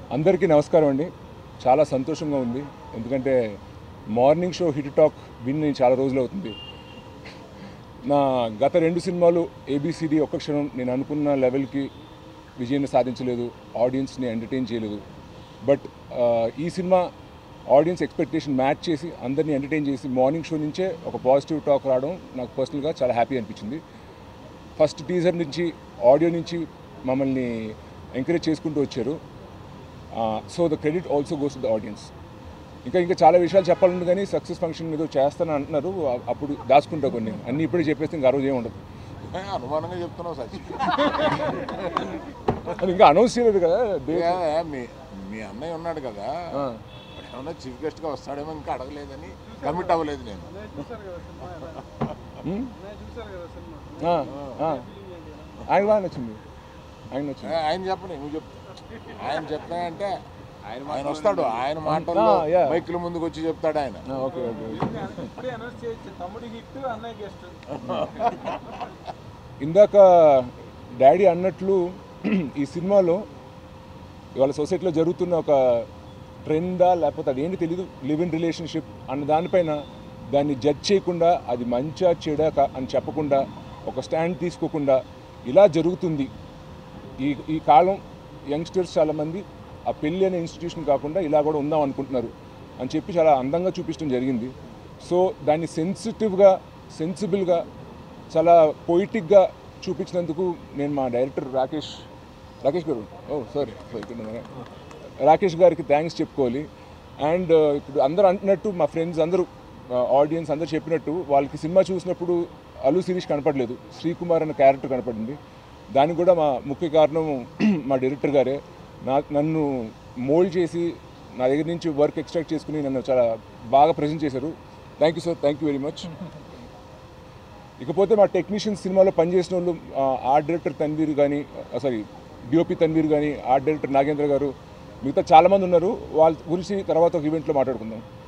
అందరికీ నమస్కారం అండి చాలా సంతోషంగా ఉంది ఎందుకంటే మార్నింగ్ షో హిట్ టాక్ విన్ నేను చాలా రోజులు అవుతుంది నా గత రెండు సినిమాలు ఏబిసిడి ఒక్క క్షణం నేను అనుకున్న లెవెల్కి విజయాన్ని సాధించలేదు ఆడియన్స్ని ఎంటర్టైన్ చేయలేదు బట్ ఈ సినిమా ఆడియన్స్ ఎక్స్పెక్టేషన్ మ్యాచ్ చేసి అందరినీ ఎంటర్టైన్ చేసి మార్నింగ్ షో నుంచే ఒక పాజిటివ్ టాక్ రావడం నాకు పర్సనల్గా చాలా హ్యాపీ అనిపించింది ఫస్ట్ టీజర్ నుంచి ఆడియో నుంచి మమ్మల్ని ఎంకరేజ్ చేసుకుంటూ వచ్చారు so the credit also goes to the audience ఇంకా ఇంకా చాలా విషయాలు చెప్పాలంటే కానీ సక్సెస్ ఫంక్షన్ ఏదో చేస్తాను అంటున్నారు అ- అప్పుడు దాచుకుంటా కొన్ని అన్నీ ఇప్పుడే చెప్పేస్తే ఇంకా ఆ రోజు ఏమి ఉండదు ఏ, అనుమానంగా చెప్తున్నావు సచి అది ఇంకా అనౌన్స్ చేయలేదు కదా డే- ఏ, మీ మీ అన్నయ్య ఉన్నాడు కదా ఆ. వాడు ఏమన్నా చీఫ్ గెస్ట్ గా వస్తాడేమో ఇంకా అడగలేదని కమిట్ అవ్వలేదు నేను ఉమ్? ఆ, ఆ. ఆయన బాగా నచ్చింది ఆయన ఏ, నచ్చింది ఆయన చెప్పని నువ్వు చెప్పు ఆయన చెప్తా అంటే ఆయన వస్తాడు ఆయన మాటల్లో ఆ, yeah. మైకుల ముందుకు వచ్చి చెప్తాడు ఆయన ఆ, ఓకే ఓకే ఇప్పుడే అనౌన్స్ చేయొచ్చు తమ్ముడి హిట్ అన్నయ్య గెస్ట్ ఇందాక డాడీ అన్నట్లు ఈ సినిమాలో ఇవాళ సొసైటీలో జరుగుతున్న ఒక ట్రెండా లేకపోతే అదేంటి తెలీదు లివ్ ఇన్ రిలేషన్షిప్ అన్న దానిపైన దాన్ని జడ్జ్ చేయకుండా అది మంచా చెడా కా- అని చెప్పకుండా ఒక స్టాండ్ తీసుకోకుండా ఇలా జరుగుతుంది ఈ ఈ కాలం యంగ్స్టర్స్ చాలామంది ఆ పెళ్ళి అనే ఇన్స్టిట్యూషన్ కాకుండా ఇలా కూడా ఉందాం అనుకుంటున్నారు అని చెప్పి చాలా అందంగా చూపించడం జరిగింది సో దాన్ని సెన్సిటివ్గా సెన్సిబుల్గా చాలా పొయిటిక్గా చూపించినందుకు నేను మా డైరెక్టర్ రాకేష్ రాకేష్ గారు ఓ సారీ ఇక్కడ ఉన్నారా? రాకేష్ గారికి థ్యాంక్స్ చెప్పుకోవాలి అండ్ ఇప్పుడు అందరూ అంటున్నట్టు మా ఫ్రెండ్స్ అందరూ ఆడియన్స్ అందరూ చెప్పినట్టు వాళ్ళకి సినిమా చూసినప్పుడు అల్లు శిరీష్ కనపడలేదు శ్రీకుమార్ అన్న క్యారెక్టర్ కనపడింది దానికి కూడా మా ముఖ్య కారణం మా డైరెక్టర్ గారే నా నన్ను మోల్డ్ చేసి నా దగ్గర నుంచి వర్క్ ఎక్స్ట్రాక్ట్ చేసుకుని నన్ను చాలా బాగా ప్రజెంట్ చేశారు thank you sir thank you very much ఇకపోతే మా టెక్నీషియన్ సినిమాలో పనిచేసిన వాళ్ళు ఆ, ఆర్ట్ డైరెక్టర్ తన్వీర్ కానీ సారీ డిఓపి తన్వీర్ కానీ ఆర్ట్ డైరెక్టర్ నాగేంద్ర గారు మిగతా చాలామంది ఉన్నారు వాళ్ళ గురించి తర్వాత ఒక ఈవెంట్లో మాట్లాడుకుందాం